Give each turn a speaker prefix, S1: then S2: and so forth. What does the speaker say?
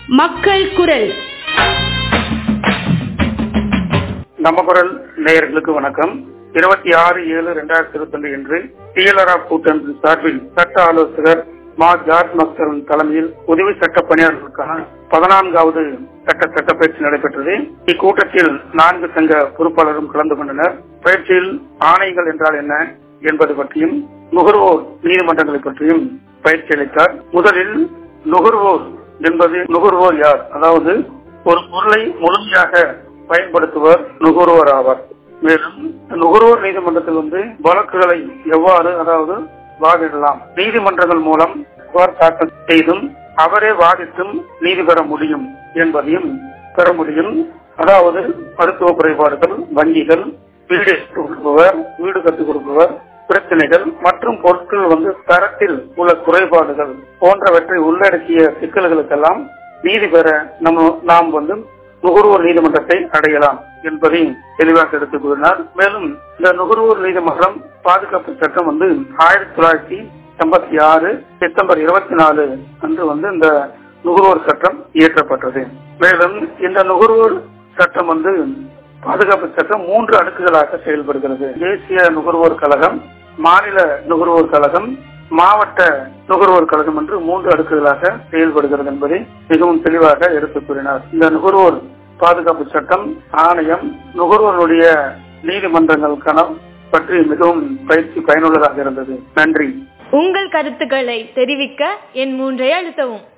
S1: மக்கள் குரல்
S2: நம்ம குரல் நேயர்களுக்கு வணக்கம் இருபத்தி ஆறு ஏழு இரண்டாயிரத்தி இருபத்தி ரெண்டு இன்று டிஎல்ஆர்ஆ கூட்டமைப்பின் சார்பில் சட்ட ஆலோசகர் மா ஜார்ஜ் மக்சரன் தலைமையில் உதவி சட்ட பணியாளர்களுக்கான பதினான்காவது சட்ட சட்டப்பயிற்சி நடைபெற்றது இக்கூட்டத்தில் நான்கு சங்க பொறுப்பாளரும் கலந்து கொண்டனர் பயிற்சியில் ஆணைகள் என்றால் என்ன என்பது பற்றியும் நுகர்வோர் நீதிமன்றங்களை பற்றியும் பயிற்சி அளித்தார் முதலில் நுகர்வோர் என்பது நுகர்வோர் யார் அதாவது ஒரு பொருளை முழுமையாக பயன்படுத்துவர் நுகர்வோர் ஆவார் மேலும் நுகர்வோர் நீதிமன்றத்தில் வந்து வழக்குகளை எவ்வாறு அதாவது வாதிடலாம் நீதிமன்றங்கள் மூலம் புகார் தாக்கல் செய்தும் அவரே வாதிட்டும் நீதி பெற முடியும் என்பதையும் பெற முடியும் அதாவது மருத்துவ குறைபாடுகள் வங்கிகள் வீடு கொடுப்பவர் வீடு கற்றுக் கொடுப்பவர் பிரச்சனைகள் மற்றும் பொருட்கள் வந்து தரத்தில் உள்ள குறைபாடுகள் போன்றவற்றை உள்ளடக்கிய சிக்கல்களுக்கெல்லாம் நீதி பெற நம்ம நாம் வந்து நுகர்வோர் நீதிமன்றத்தை அடையலாம் என்பதை தெளிவாக எடுத்துக் கூறினார் மேலும் இந்த நுகர்வோர் நீதிமன்றம் பாதுகாப்பு சட்டம் வந்து ஆயிரத்தி தொள்ளாயிரத்தி எண்பத்தி ஆறு செப்டம்பர் இருபத்தி நாலு அன்று வந்து இந்த நுகர்வோர் சட்டம் இயற்றப்பட்டது மேலும் இந்த நுகர்வோர் சட்டம் வந்து பாதுகாப்பு சட்டம் மூன்று அடுக்குகளாக செயல்படுகிறது தேசிய நுகர்வோர் கழகம் மாநில நுகர்வோர் கழகம் மாவட்ட நுகர்வோர் கழகம் என்று மூன்று அடுக்குகளாக செயல்படுகிறது என்பதை மிகவும் தெளிவாக எடுத்துக் கூறினார் இந்த நுகர்வோர் பாதுகாப்பு சட்டம் ஆணையம் நுகர்வோருடைய நீதிமன்றங்களுக்கான பற்றி மிகவும் பயிற்சி பயனுள்ளதாக இருந்தது நன்றி
S1: உங்கள் கருத்துக்களை தெரிவிக்க என் மூன்றை அழுத்தவும்